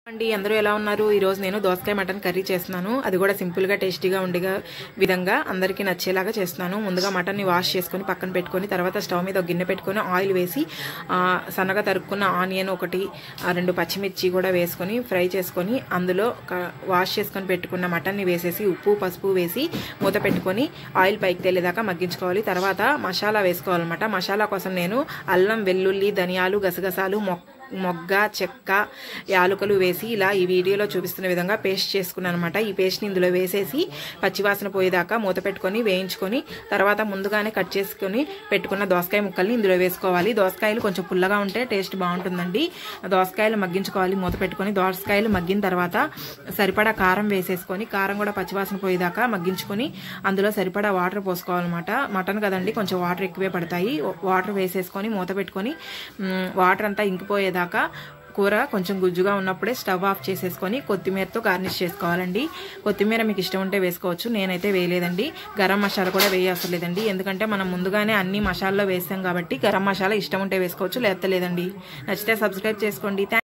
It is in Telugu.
అండి అందరూ ఎలా ఉన్నారు ఈ రోజు నేను దోసకాయ మటన్ కర్రీ చేస్తున్నాను అది కూడా సింపుల్ గా టేస్టీగా ఉండే విధంగా అందరికీ నచ్చేలాగా చేస్తున్నాను ముందుగా మటన్ ని వాష్ చేసుకొని పక్కన పెట్టుకొని తర్వాత స్టవ్ మీద ఒక గిన్నె పెట్టుకొని ఆయిల్ వేసి ఆ, సన్నగా తరుక్కున్న ఆనియన్ ఒకటి ఆ, రెండు పచ్చిమిర్చి కూడా వేసుకొని ఫ్రై చేసుకొని అందులో ఒక వాష్ చేసుకొని పెట్టుకున్న మటన్ ని వేసేసి ఉప్పు పసుపు వేసి మూత పెట్టుకొని ఆయిల్ పైకి తేలేదాకా మగ్గించుకోవాలి తర్వాత మసాలా వేసుకోవాలన్నమాట మసాలా కోసం నేను అల్లం వెల్లుల్లి ధనియాలు గసగసాలు మొక్క మొగ్గ చెక్క యాలకులు వేసి ఇలా ఈ వీడియోలో చూపిస్తున్న విధంగా పేస్ట్ చేసుకున్నాను అనమాట ఈ పేస్ట్ని ఇందులో వేసేసి పచ్చివాసన పోయేదాకా మూత పెట్టుకొని వేయించుకొని తర్వాత ముందుగానే కట్ చేసుకొని పెట్టుకున్న దోసకాయ ముక్కల్ని ఇందులో వేసుకోవాలి దోసకాయలు కొంచెం పుల్లగా ఉంటే టేస్ట్ బాగుంటుందండి దోసకాయలు మగ్గించుకోవాలి మూత పెట్టుకొని దోసకాయలు మగ్గిన తర్వాత సరిపడా కారం వేసేసుకొని కారం కూడా పచ్చివాసన పోయేదాకా మగ్గించుకొని అందులో సరిపడా వాటర్ పోసుకోవాలన్నమాట మటన్ కదండి కొంచెం వాటర్ ఎక్కువే పడతాయి వాటర్ వేసేసుకొని మూత పెట్టుకొని మ్, వాటర్ అంతా ఇంకిపోయేదాకా కూర కొంచెం గుజ్జుగా ఉన్నప్పుడే స్టవ్ ఆఫ్ చేసేసుకొని కొత్తిమీరతో గార్నిష్ చేసుకోవాలండి కొత్తిమీర మీకు ఇష్టం ఉంటే వేసుకోవచ్చు నేనైతే వేయలేదండి గరం మసాలా కూడా వేయవసరం లేదండి ఎందుకంటే మనం ముందుగానే అన్ని మసాలాలో వేసాం కాబట్టి గరం మసాలా ఇష్టం ఉంటే వేసుకోవచ్చు లేకపోతే లేదండి నచ్చితే సబ్స్క్రైబ్ చేసుకోండి